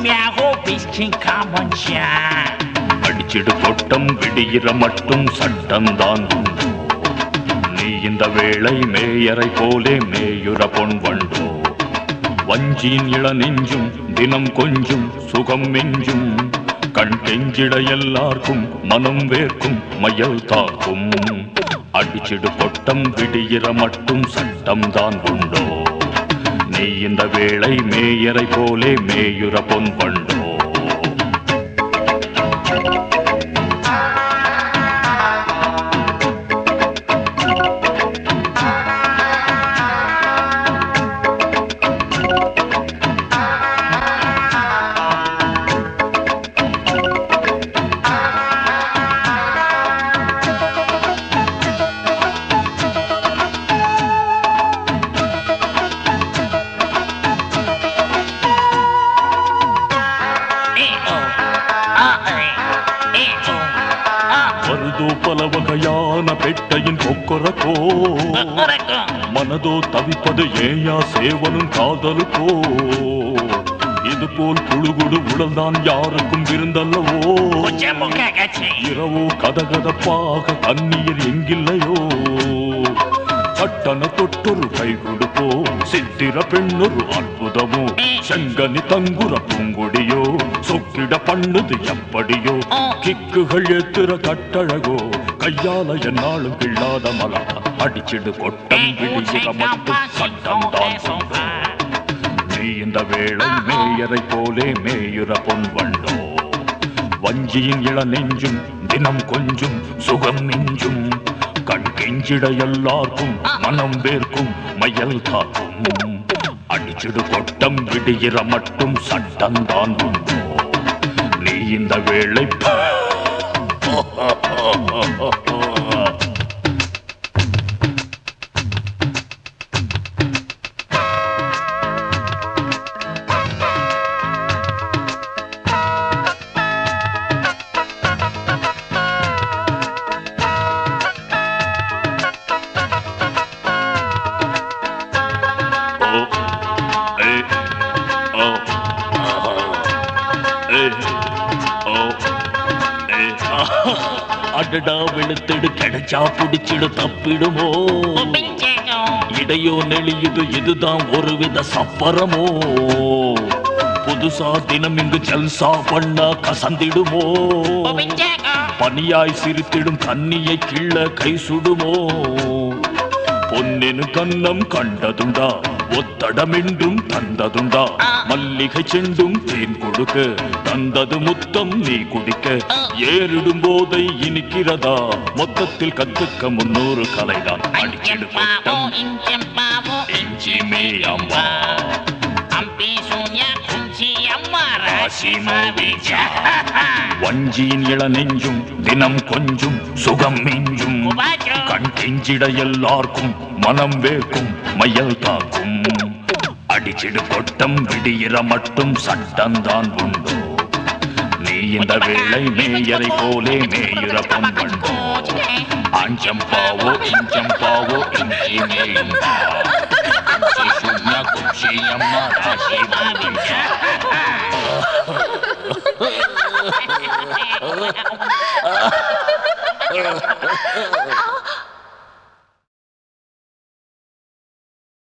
мяго பிஸ்கி காமன்ஷா அடிச்சிடு கொட்டம் விடிகிற மட்டும் சட்டம்தான் உண்டோ நீ இந்த வேளை மேயரை போலே மேயுற பொன் வண்டோ வஞ்சியின் இள நெஞ்சும் தினம் கொஞ்சும் சுகம் மிஞ்சும் கண் கெஞ்சிட எல்லார்க்கும் மனம் வேர்க்கும் மயல் தாக்கும் அடிச்சிடு கொட்டம் விடிகிற மட்டும் சட்டம்தான் உண்டோ நீ இந்த வேளை மேயரை போலே மேயுற பொன் வண்டோ ஏ ஓ ஆ ஏ ஏ ஓ ஆ வருதோ பல வகையான பெட்டையின் கொக்கரக்கோ கொக்கரக்கோ. மனதோ தவிப்பது ஏயா சேவனும் காதலுக்கோ இது போல் குழுகுடு உடல்தான் யாருக்கும் விருந்தல்லவோ கொஞ்சம் முக்க கட்சி இரவோ கதகதப்பாக கண்ணீர் எங்கில்லையோ பட்டண தொட்டொரு கை கொடுப்போ சித்திர பெண்ணொரு அற்புதமோ செங்கனி தங்குற பூங்குடியோ சொக்கிட பண்ணுது எப்படியோ கிக்குகள் ஏத்துற கட்டழகோ கையால என்னாலும் கிள்ளாத மலா அடிச்சிடு கொட்டம் விடிகிற மட்டும் சட்டம் தான் சொல்றோம் நீ இந்த வேளை மேயரை போலே மேயுற பொன் வண்டோ வஞ்சியின் இள நெஞ்சும் தினம் கொஞ்சும் சுகம் மிஞ்சும் கண் கெஞ்சிட எல்லார்க்கும் மனம் வேர்க்கும் மயல் காக்கும் அடிச்சிடு கொட்டம் விடுகிற மட்டும் சட்டம்தான் உண்டோ நீ இந்த வேளை ஓ ஏ ஓ ஏ ஓ ஏ அடடா வெளுத்திடு கிடைச்சா புடிச்சிடு தப்பிடுமோ பிஞ்சேகோ இடையோ நெளியுது இதுதான் ஒருவித சப்பரமோ புதுசா தினம் இங்கு ஜல்சா பண்ணா கசந்திடுமோ பிஞ்சேகோ பனியாய் சிரித்திடும் கண்ணியை கிள்ள கை சுடுமோ பொன்னின் கண்ணம் கண்டதுண்டா ஒத்தடமென்றும் தந்ததுண்டா மல்லிகை செண்டும் தேன் கொடுக்க தந்தது முத்தம் நீ குடிக்க ஏறிடும் போதை இனிக்கிறதா மொத்தத்தில் கத்துக்க முன்னூறு கலைதான் அடிச்சிடு பாவோ கொட்டம் இஞ்சம் பாவோ இஞ்சி மேயம்மா அம்பி சூன்யா குஞ்சி அம்மா ராசி மோவிச்சா வஞ்சியின் இள நெஞ்சும் தினம் கொஞ்சும் சுகம் மிஞ்சும் கண் கெஞ்சிட எல்லார்க்கும் மனம் வேர்க்கும் மையல் தாக்கும் அடிச்சிடு கொட்டம் விடிகிற மட்டும் சட்டம்தான் உண்டோ நீ இந்த வேளை மேயரை போலே மேயுற பொன் கண்டோ ஆஞ்சம் பாவோ இஞ்சம் பாவோ இஞ்சி மேயும் அஞ்சி சூன்யா குச்சி அம்மா ராசி மோவிச்சா ஆ